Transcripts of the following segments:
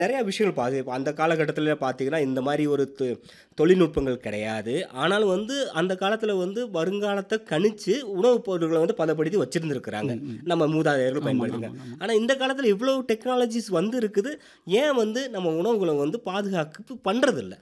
நிறைய விஷயங்கள் பாது இப்ப அந்த காலகட்டத்தில பார்த்தீங்கன்னா, இந்த மாரி ஒரு தொ தொழில்நுட்பங்கள் கிடையாது. ஆனாலும் வந்து அந்த காலத்தில வந்து வருங்காலத்த கணிச்சு உணவுப் பொருட்கள வந்து பதப்படுத்தி வச்சிருந்திருக்கிறாங்க. ம், ம். நம்ம மூதாதையர்கள் ஆமாங்க, பயன்படுத்திருக்காங்க. ஆமாங்க, ஆமா. ஆனா இந்த காலத்தில இவ்வளோ டெக்னாலஜிஸ் வந்து இருக்குது. ஏன் வந்து நம்ம உணவுகள வந்து பாதுகாப்பு பண்றதில்ல?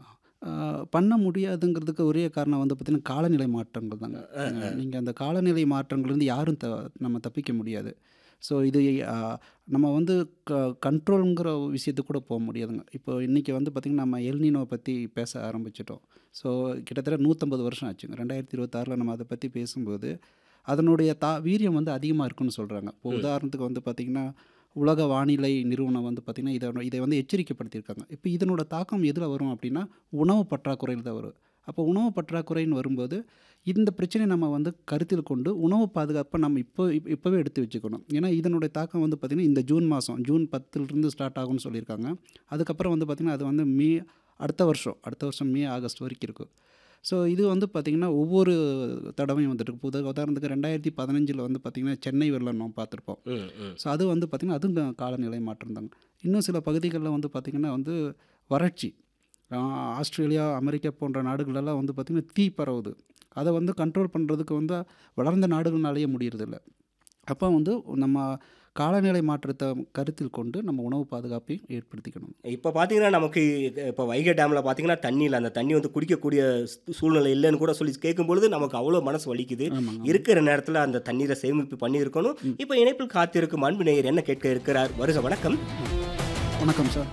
ஆ, பண்ண முடியாதுங்கிறதுக்கு ஒரே காரணம் வந்து பார்த்தீங்கன்னா, காலநிலை மாற்றங்கள் தாங்க. அ, அ. நீங்க அந்த காலநிலை மாற்றங்கள்லேருந்து யாரும் த நம்ம தப்பிக்க முடியாது. ஸோ இது அ நம்ம வந்து க கண்ட்ரோல்ங்கிற விஷயத்துக்கு கூட போ முடியாதுங்க. இப்போ இன்னைக்கு வந்து பார்த்தீங்கன்னா, நம்ம எல்னினோ பத்தி பேச ஆரம்பிச்சுட்டோம். ஸோ கிட்டத்தட்ட 150 வருஷம் ஆச்சுங்க. 2026ல நம்ம அத பத்தி பேசும்போது, அதனுடைய தா வீரியம் வந்து அதிகமா இருக்குன்னு சொல்றாங்க. இப்போ ம். உதாரணத்துக்கு வந்து பார்த்தீங்கன்னா, உலக வானிலை நிறுவனம் வந்து பார்த்தீங்கன்னா, இத இதை வந்து எச்சரிக்கைப்படுத்தியிருக்காங்க. இப்போ இதனோட தாக்கம் எதுல வரும் அப்படின்னா, உணவு பற்றாக்குறையில தான் வரும். அப்போ உணவு பற்றாக்குறைன்னு வரும்போது, இந்த பிரச்சனைய நம்ம வந்து கருத்தில் கொண்டு உணவு பாதுகாப்ப நம்ம இப்போ இப் இப்பவே எடுத்து வச்சுக்கணும். ஏன்னா இதனுடைய தாக்கம் வந்து பார்த்தீங்கன்னா, இந்த ஜூன் மாசம் ஜூன் 10லிருந்து ஸ்டார்ட் ஆகும்னு சொல்லியிருக்காங்க. அதுக்கப்புறம் வந்து பார்த்தீங்கன்னா, அது வந்து மே அடுத்த வருஷம் அடுத்த வருஷம் மே, ஆகஸ்ட் வரைக்கும் இருக்கும். ஸோ இது வந்து பார்த்தீங்கன்னா, ஒவ்வொரு தடவையும் வந்துட்டு இருக்கு. உதா உதாரணத்துக்கு 2015ல வந்து பார்த்தீங்கன்னா, சென்னை வெள்ளம் நம்ம பார்த்துருப்போம். ம், ம். ஸோ அது வந்து பார்த்தீங்கன்னா, அதுவும் காலநிலை மாற்றம் தாங்க. இன்னும் சில பகுதிகள்ல வந்து பார்த்தீங்கன்னா வந்து வறட்சி. ஆ ஆஸ்திரேலியா, அமெரிக்கா போன்ற நாடுகளெல்லாம் வந்து பார்த்தீங்கன்னா, தீ பரவுது. அத வந்து கண்ட்ரோல் பண்றதுக்கு வந்து வளர்ந்த நாடுகள்னாலேயே முடியறதில்ல. அப்போ வந்து நம்ம காலநிலை மாற்றத்த கருத்தில் கொண்டு நம்ம உணவு பாதுகாப்பையும் ஏற்படுத்திக்கணும். இப்ப பார்த்தீங்கன்னா, நமக்கு இப்ப வைகை டேம்ல பார்த்தீங்கன்னா, தண்ணி இல்ல. அந்த தண்ணி வந்து குடிக்கக்கூடிய ஸ் சூழ்நிலை இல்லன்னு கூட சொல்லி கேட்கும்பொழுது, நமக்கு அவ்வளோ மனசு வலிக்குது. ஆமாங்க, ஆமா. இருக்கிற நேரத்தில அந்த தண்ணீர சேமிப்பு பண்ணியிருக்கணும். ம். இப்ப இணைப்பில் காத்திருக்கும் அன்பு நேயர் என்ன கேட்க இருக்கிறார்? வருக வணக்கம். வணக்கம் சார்.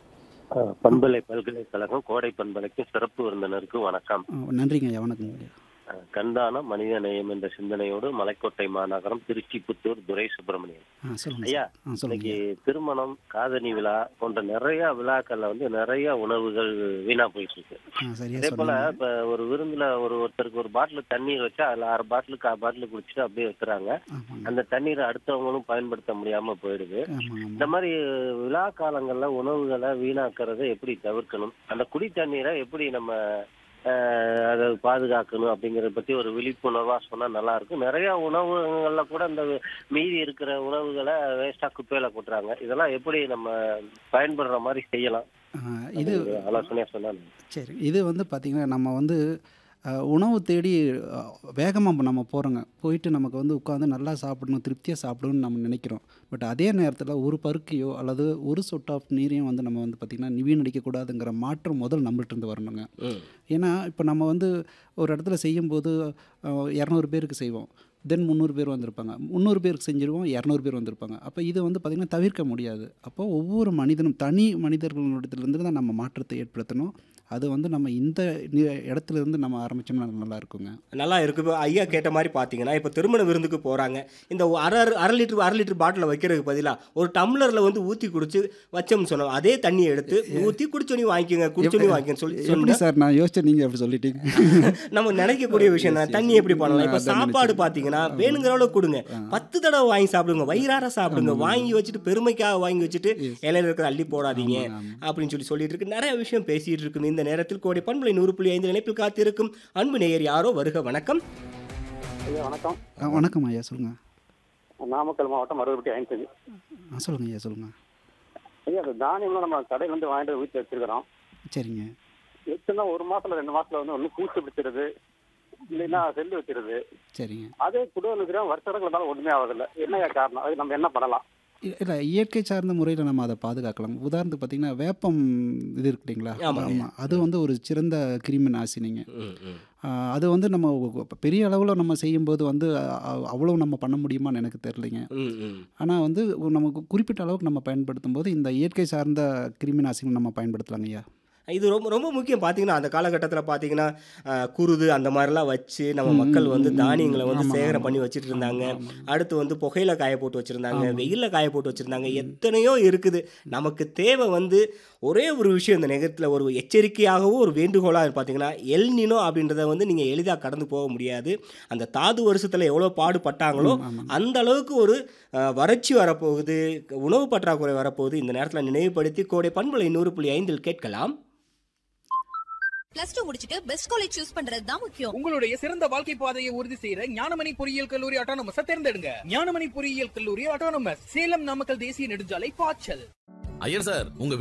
ஆ, பண்பலை பல்கலைக்கழகம் கோடை பண்பலைக்கு சிறப்பு விருந்தினருக்கு வணக்கம் ஆ, நன்றிங்க ஐயா. வணக்கங்க ஐயா. ஆ, கண்தானம் மனித நேயம் என்ற சிந்தனையோடு மலைக்கோட்டை மாநகரம் திருச்சி புத்தூர் துரை சுப்பிரமணியன் ஆ சொல்லுங்க ஐயா சார். ஆ சொல்லுங்க இன்னைக்கு ஐயா. திருமணம் காதணி விழா போன்ற நிறைய விழாக்கள்ல வந்து நிறைய உணவுகள் வீணா போயிட்டு இருக்கு ஆ சரியா அதே போல சொன்னீங்க. இப்ப ஒரு விருந்துல ஒரு ஒருத்தருக்கு ஒரு பாட்டில் தண்ணீர் வச்சா அதுல அரை பாட்டில் கா பாட்டில் குடிச்சிட்டு அப்படியே வைக்கிறாங்க ஆமாங்க. அந்த தண்ணீரை அடுத்தவங்களும் பயன்படுத்த முடியாம போயிடுது ஆமாங்க, இந்த ஆமாங்க. மாதிரி விழா காலங்கள்ல உணவுகளை வீணாக்கிறதை எப்படி தவிர்க்கணும் அந்த குடி தண்ணீரை எப்படி நம்ம அஹ், அதை பாதுகாக்கணும் அப்படிங்கறத பத்தி ஒரு விழிப்புணர்வா சொன்னா நல்லா இருக்கும் நிறைய உணவுகள்ல கூட இந்த மீதி இருக்கிற உணவுகளை வேஸ்டா குப்பையில கொட்டுறாங்க இதெல்லாம் எப்படி நம்ம பயன்படுற மாதிரி செய்யலாம் ஆ, அது இது ஒரு ஆலோசனையா சொன்னா நல்லா. சரி இது வந்து பார்த்திங்கன்னா நம்ம வந்து அஹ், உணவு தேடி வேகமாக நம்ம போகிறோங்க போயிட்டு நமக்கு வந்து உட்காந்து நல்லா சாப்பிடணும் திருப்தியாக சாப்பிடணும்னு நம்ம நினைக்கிறோம் பட் அதே நேரத்தில் ஒரு பருக்கையோ அல்லது ஒரு சொட் ஆஃப் நீரையும் வந்து நம்ம வந்து பார்த்திங்கன்னா வீணடிக்கக்கூடாதுங்கிற மாற்றம் முதல் நம்மள்ட்ட இருந்து வரணுங்க ம். ஏன்னா இப்போ நம்ம வந்து ஒரு இடத்துல செய்யும்போது இரநூறு பேருக்கு செய்வோம் தென் முந்நூறு பேர் வந்திருப்பாங்க முந்நூறு பேருக்கு செஞ்சிருவோம் இரநூறு பேர் வந்திருப்பாங்க அப்போ இது வந்து பார்த்திங்கன்னா தவிர்க்க முடியாது அப்போ ஒவ்வொரு மனிதனும் தனி மனிதர்களிடத்துலேருந்து தான் நம்ம மாற்றத்தை ஏற்படுத்தணும் அது வந்து நம்ம இந்த நி- இடத்துல இருந்து நம்ம ஆரம்பிச்சோம்னா நல்லா இருக்குங்க நல்லா இருக்கு. இப்ப ஐயா கேட்ட மாரி பார்த்தீங்கன்னா, இப்ப திருமண விருந்துக்கு போறாங்க. இந்த ஒ அரை அரை லிட்டர் அரை லிட்டர் பாட்டில வைக்கிறதுக்கு பதிலா, ஒரு டம்ளர்ல வந்து ஊத்தி குடிச்சு வச்சோம்னு சொன்னோம். அதே தண்ணிய எடுத்து ஊத்தி குடிச்சோனே வாங்கிக்கங்க, குடிச்சோனே வாங்கிக்கன்னு சொல்லி எப்படி சொன்னா சார் நான் யோசிச்சேன் நீங்கள் அப்படி சொல்லிட்டீங்க நம்ம நினைக்கக்கூடிய விஷயம் தான். Yes, yes. தண்ணி எப்படி பண்ணலாம்? இப்ப அதான் சாப்பாடு நினைச்சேன். பார்த்தீங்கன்னா, ஆமா. வேணுங்கிற அளவு கொடுங்க. ஆ. 10 தடவ வாங்கி சாப்பிடுங்க. வயிறார சாப்பிடுங்க. ஆமாங்க. வாங்கி வச்சுட்டு பெருமைக்காக வாங்கி வச்சுட்டு Yes. இலையில இருக்கிறத அள்ளி போடாதீங்க. ஆமாங்க, ஆமாங்க. அப்படின்னு சொல்லி சொல்லிட்டு இருக்கு. நிறைய விஷயம் பேசிட்டு இருக்கும். இந்த நேரத்தில் கோடை பண்பலை 100.5 இணைப்பில் காத்திருக்கும் அன்பு நேயர் யாரோ வருக வணக்கம். ஐயா வணக்கம் ஆ, வணக்கம் ஐயா சொல்லுங்கள் நாமக்கல் மாவட்டம் மருவப்பட்டி ஐம்பத்தஞ்சு ஆ சொல்லுங்கள் ஐயா சொல்லுங்கள் ஐயா அந்த தானியம்லாம் நம்ம கடையில இருந்து வாங்கிட்டு வீட்டில் வச்சிருக்கிறோம் சரிங்க வச்சுன்னா ஒரு மாசத்துல ரெண்டு மாசத்துல வந்து ஒன்று பூச்சி பிடிச்சிருது இல்லைன்னா செல்லு வச்சிருது சரிங்க அதே குடும்பம் இருக்கிறோம் வருஷ கணக்கில் இருந்தாலும் ஒன்றுமே ஆகுதில்ல என்னையா காரணம் அது நம்ம என்ன பண்ணலாம் இல்லை இயற்கை சார்ந்த முறையில் நம்ம அதை பாதுகாக்கலாம் உதாரணத்துக்கு பார்த்தீங்கன்னா வேப்பம் இது இருக்கு இல்லைங்களா ஆமாங்க. ஆமாம் அது வந்து ஒரு சிறந்த கிருமி நாசினிங்க ம், ம். ஆஹ் அது வந்து நம்ம ஒ- பெரிய அளவில் நம்ம செய்யும்போது வந்து அ- அவ்வளோ நம்ம பண்ண முடியுமான்னு எனக்கு தெரியலைங்க ம், ம். ஆனால் வந்து ஒரு நமக்கு குறிப்பிட்ட அளவுக்கு நம்ம பயன்படுத்தும் போது இந்த இயற்கை சார்ந்த கிருமி நாசினி நம்ம பயன்படுத்தலாங்க ஐயா இது ரொம்ப ரொம்ப முக்கியம் பார்த்தீங்கன்னா அந்த காலகட்டத்தில் பார்த்தீங்கன்னா அஹ், குருது அந்த மாதிரிலாம் வச்சு நம்ம ம், மக்கள் வந்து ம், ம், தானியங்களை வந்து ஆமா, சேகரம் ஆமா. பண்ணி வச்சுட்டு இருந்தாங்க ஆமா, ஆமா. அடுத்து வந்து புகையில காய போட்டு வச்சுருந்தாங்க ஆமா. வெயிலில் காய போட்டு வச்சுருந்தாங்க எத்தனையோ இருக்குது நமக்கு தேவை வந்து ஒரே ஒரு விஷயம் இந்த நேரத்தில் ஒரு எச்சரிக்கையாகவும் ஒரு வேண்டுகோளாக பார்த்தீங்கன்னா எல்னினோ அப்படின்றத வந்து நீங்கள் எளிதாக கடந்து போக முடியாது அந்த தாது வருஷத்தில் எவ்வளோ பாடுபட்டாங்களோ ம், ஆமாம். அந்த அளவுக்கு ஒரு அஹ், வறட்சி வரப்போகுது உணவு பற்றாக்குறை வரப்போகுது இந்த நேரத்தில் நினைவுபடுத்தி கோடை பண்பலை நூறு புள்ளி ஐந்தில் கேட்கலாம் பிளஸ் டூ முடிச்சிட்டு பெஸ்ட் காலேஜ் சூஸ் பண்றது தான் முக்கியம் உங்களுடைய சிறந்த வாழ்க்கை பாதையை உறுதி செய்யற ஞானமணி பொறியியல் கல்லூரி அட்டானமஸ் தேர்ந்தெடுங்க ஞானமணி பொறியியல் கல்லூரி அட்டானமஸ் சேலம் நாமக்கல் தேசிய நெடுஞ்சாலை பாய்ச்சல் ஐயர் சார் உங்க